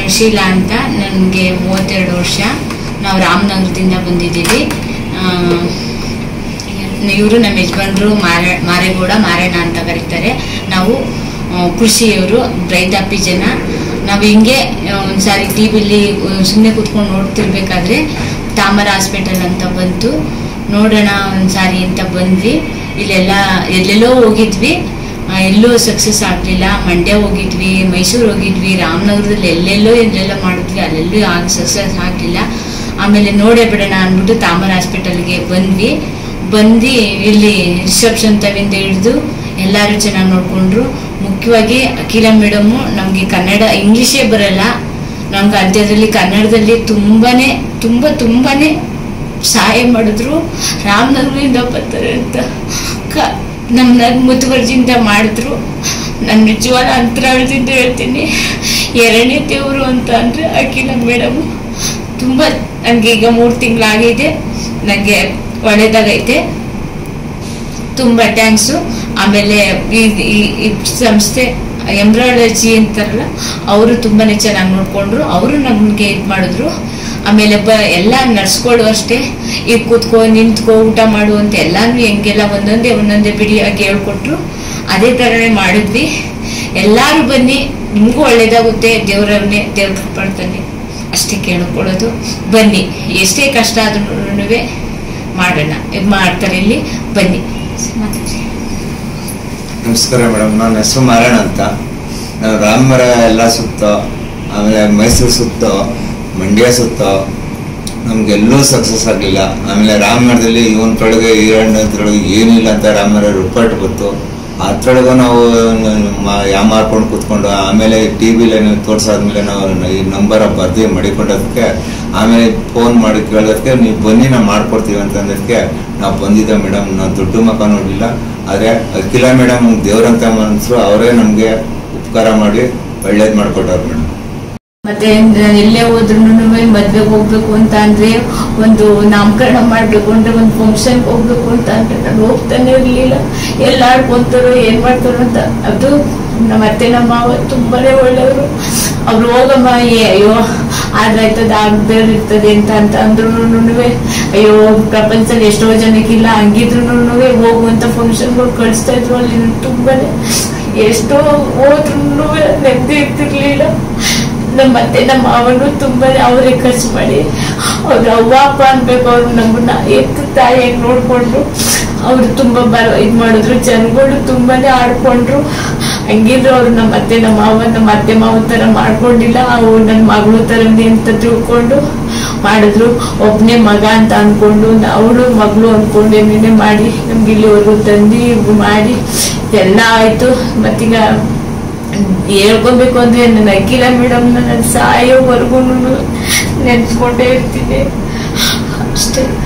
ಶೀಲಾ ಅಂತ ನನಗೆ ಮೂವತ್ತೆರಡು ವರ್ಷ ನಾವು ರಾಮನಗರದಿಂದ ಬಂದಿದ್ದೀವಿ ಇವರು ನಮ್ಮ ಯಜಮಾನ್ರು ಮಾರ ಮಾರೇಗೌಡ ಮಾರೇಣ ಅಂತ ಕರೀತಾರೆ ನಾವು ಆ, ಕೃಷಿಯವರು ರೈತಾಪಿ ಜನ ನಾವು ಹಿಂಗೆ ಆ, ಒಂದ್ಸಾರಿ ಟಿ ವಿಲಿ ಸುಮ್ಮನೆ ಕೂತ್ಕೊಂಡು ನೋಡ್ತಿರ್ಬೇಕಾದ್ರೆ ತಾಮರ ಹಾಸ್ಪಿಟಲ್ ಅಂತ ಬಂತು ನೋಡೋಣ ಒಂದ್ಸಾರಿ ಅಂತ ಬಂದ್ವಿ ಇಲ್ಲೆಲ್ಲ ಎಲ್ಲೆಲ್ಲೋ ಹೋಗಿದ್ವಿ ಆ, ಎಲ್ಲೂ ಸಕ್ಸಸ್ ಆಗಲಿಲ್ಲ ಮಂಡ್ಯ ಹೋಗಿದ್ವಿ ಮೈಸೂರು ಹೋಗಿದ್ವಿ ರಾಮನಗರದಲ್ಲಿ ಎಲ್ಲೆಲ್ಲೋ ಎಲ್ಲೆಲ್ಲೋ ಮಾಡಿದ್ವಿ ಅಲ್ಲೆಲ್ಲೂ ಆಗ ಸಕ್ಸಸ್ ಆಗಲಿಲ್ಲ ಆಮೇಲೆ ನೋಡೇ ಬಿಡೋಣ ಅಂದ್ಬಿಟ್ಟು ತಾಮರ ಹಾಸ್ಪಿಟಲ್ಗೆ ಬಂದ್ವಿ ಬಂದು ಇಲ್ಲಿ ರಿಸೆಪ್ಷನ್ ತವಿಂದ ಹಿಡಿದು ಎಲ್ಲರೂ ಚೆನ್ನಾಗಿ ನೋಡಿಕೊಂಡ್ರು ಮುಖ್ಯವಾಗಿ ಅಖಿಲ ಮೇಡಮು ನಮಗೆ ಕನ್ನಡ ಇಂಗ್ಲೀಷೇ ಬರಲ್ಲ ನಮ್ಗೆ ಅಂತ್ಯದಲ್ಲಿ ಕನ್ನಡದಲ್ಲಿ ತುಂಬಾನೇ ತುಂಬ ತುಂಬಾನೇ ಸಹಾಯ ಮಾಡಿದ್ರು ರಾಮನಗರದಿಂದ ಬರ್ತಾರೆ ಅಂತ ಕ ನಮ್ಮನ್ನ ಮುತುವರ್ಜಿಯಿಂದ ಮಾಡಿದ್ರು ನಾನು ನಿಜವಾದ ಅಂತರಾಳದಿಂದ ಹೇಳ್ತೀನಿ ಎರಡನೇ ದೇವರು ಅಂತ ಅಂದರೆ ಅಖಿಲ ಮೇಡಮು ತುಂಬ ನನಗೆ ಈಗ ಮೂರು ತಿಂಗಳಾಗಿದೆ ನನಗೆ ಒಳ್ಳೇದಾಗೈತೆ ತುಂಬ ಥ್ಯಾಂಕ್ಸು ಆಮೇಲೆ ಈ ಈ- ಈ ಸಂಸ್ಥೆ ಎಂಬ್ರಾಯ್ಡರ್ಜಿ ಅಂತಾರಲ್ಲ ಅವರು ತುಂಬಾನೇ ಚೆನ್ನಾಗಿ ನೋಡ್ಕೊಂಡ್ರು ಅವರು ನಮಗೆ ಇದು ಮಾಡಿದ್ರು ಆಮೇಲೆ ಬ ಎಲ್ಲ ನಡ್ಸ್ಕೊಳ್ಳು ಅಷ್ಟೇ ಈಗ ಕೂತ್ಕೋ ನಿಂತ್ಕೋ ಊಟ ಮಾಡು ಅಂತ ಎಲ್ಲಾನು ಹೆಂಗೆಲ್ಲ ಒಂದೊಂದೇ ಒಂದೊಂದೇ ಬಿಡಿಯಾಗಿ ಹೇಳ್ಕೊಟ್ರು ಅದೇ ಥರನೇ ಮಾಡಿದ್ವಿ ಎಲ್ಲರೂ ಬನ್ನಿ ನಿಮಗೂ ಒಳ್ಳೇದಾಗುತ್ತೆ ದೇವರನ್ನೇ ದೇವ್ರ ಕಾಪಾಡ್ತಾನೆ ಅಷ್ಟೇ ಕೇಳ್ಕೊಳ್ಳೋದು ಬನ್ನಿ ಎಷ್ಟೇ ಕಷ್ಟ ಆದ್ರೂ ಮಾಡೋಣ ಇದು ಮಾಡ್ತಾರೆ ಇಲ್ಲಿ ಬನ್ನಿ ಮಾತಾಡಿ ನಮಸ್ಕಾರ ಮೇಡಮ್ ನನ್ನ ಹೆಸರು ಮಾರಣ ಅಂತ ನಾವು ರಾಮಮರ ಎಲ್ಲ ಸುತ್ತೋ ಆಮೇಲೆ ಮೈಸೂರು ಸುತ್ತೋ ಮಂಡ್ಯ ಸುತ್ತೋ ನಮ್ಗೆಲ್ಲೂ ಸಕ್ಸಸ್ ಆಗಲಿಲ್ಲ ಆಮೇಲೆ ರಾಮಮರದಲ್ಲಿ ಇವನ್ರೊಳಗೆ ಈ ಹಣ್ಣದ್ರೊಳಗೆ ಏನಿಲ್ಲ ಅಂತ ರಾಮಮರ ರಿಪೋರ್ಟ್ ಬಂತು ಅದ್ರೊಳಗೂ ನಾವು ಮ- ಯಾಮಾರ್ಕೊಂಡು ಕೂತ್ಕೊಂಡು ಆಮೇಲೆ ಟಿ ವಿಲಿ ತೋರ್ಸಾದ್ಮೇಲೆ ನಾವು ಈ ನಂಬರ್ ಬರ್ದು ಮಡಿಕೊಂಡದಕ್ಕೆ ಆಮೇಲೆ ಫೋನ್ ಮಾಡಿ ಕೇಳೋದಕ್ಕೆ ನೀವು ಬನ್ನಿ ನಾವು ಮಾಡ್ಕೊಡ್ತೀವಿ ಅಂತಂದಕ್ಕೆ ನಾವು ಬಂದಿದ್ದೆ ಮೇಡಮ್ ನಾವು ದುಡ್ಡು ಮಕ್ಕ ನೋಡಲಿಲ್ಲ ಆದರೆ ಅಖಿಲ ಮೇಡಮ್ ದೇವ್ರಂತ ಮನಸ್ರು ಅವರೇ ನಮಗೆ ಉಪಕಾರ ಮಾಡಿ ಒಳ್ಳೇದು ಮಾಡ್ಕೊಟ್ಟವ್ರು ಮೇಡಮ್ ಮತ್ತೆ ನಾನ್ ಎಲ್ಲೇ ಹೋದ್ರು ಮದ್ವೆಗೆ ಹೋಗ್ಬೇಕು ಅಂತ ಅಂದ್ರೆ ಒಂದು ನಾಮಕರಣ ಮಾಡ್ಬೇಕು ಅಂದ್ರೆ ಒಂದು ಫಂಕ್ಷನ್ ಹೋಗ್ಬೇಕು ಅಂತ ಅಂದ್ರೆ ನಾನು ಹೋಗ್ತಾನೆ ಇರ್ಲಿಲ್ಲ ಎಲ್ಲ ಆಡ್ಕೊಂತಾರೋ ಏನ್ ಮಾಡ್ತಾರೋ ಅಂತ ಅದು ನಮ್ಮ ಅತ್ತೆ ನಮ್ಮ ಮಾವ ತುಂಬಾನೇ ಒಳ್ಳೆಯವರು ಅವ್ರು ಹೋಗಮ್ಮ ಏ- ಅಯ್ಯೋ ಆದ್ರಾಯ್ತದ ಆಗದೆ ಇರ್ತದೆ ಅಂತ ಅಂತ ಅಂದ್ರೂ ಅಯ್ಯೋ ಪ್ರಪಂಚದಲ್ಲಿ ಎಷ್ಟೋ ಜನಕ್ಕಿಲ್ಲ ಹಂಗಿದ್ರು ಹೋಗುವಂತ ಫಂಕ್ಷನ್ಗಳು ಕಳಿಸ್ತಾ ಇದ್ರು ಅಲ್ಲಿ ತುಂಬಾನೇ ಎಷ್ಟೋ ಹೋದ್ರು ನೆಮ್ಮದಿ ಇರ್ತಿರ್ಲಿಲ್ಲ ನಮ್ಮ ಅತ್ತೆ ನಮ್ಮ ಮಾವನು ತುಂಬಾ ಅವರೇ ಖರ್ಚು ಮಾಡಿ ಅವ್ರು ಅವ್ವ ಅಪ್ಪ ಅನ್ಬೇಕು ಅವ್ರು ನಮ್ಮನ್ನ ಎತ್ತು ತಾಯಿಯಾಗಿ ನೋಡ್ಕೊಂಡ್ರು ಅವ್ರು ತುಂಬಾ ಬರ ಇದ್ ಮಾಡಿದ್ರು ಜನಗಳು ತುಂಬಾನೇ ಆಡ್ಕೊಂಡ್ರು ಹಂಗಿದ್ರು ಅವ್ರು ನಮ್ಮ ಅತ್ತೆ ನಮ್ಮ ಮಾವ ನಮ್ಮ ಅತ್ತೆ ಮಾವ ತರ ಮಾಡ್ಕೊಂಡಿಲ್ಲ ಅವ್ರು ನನ್ನ ಮಗಳು ತರನೇ ಅಂತ ತಿಳ್ಕೊಂಡು ಮಾಡಿದ್ರು ಒಬ್ನೇ ಮಗ ಅಂತ ಅನ್ಕೊಂಡು ಅವಳು ಮಗಳು ಅನ್ಕೊಂಡು ಏನೇನೆ ಮಾಡಿ ನಮ್ಗೆ ಇಲ್ಲಿವರೆಗೂ ತಂದು ಇವ್ರು ಮಾಡಿ ಎಲ್ಲ ಆಯ್ತು ಮತ್ತೀಗ ಹೇಳ್ಕೊಬೇಕು ಅಂದ್ರೆ ನನ್ನ ಅಖಿಲ ಮೇಡಮ್ ನನ್ನ ಸಾಯೋವರೆಗೂ ನೆನ್ಸ್ಕೊಂಡೇ ಇರ್ತೀನಿ ಅಷ್ಟೇ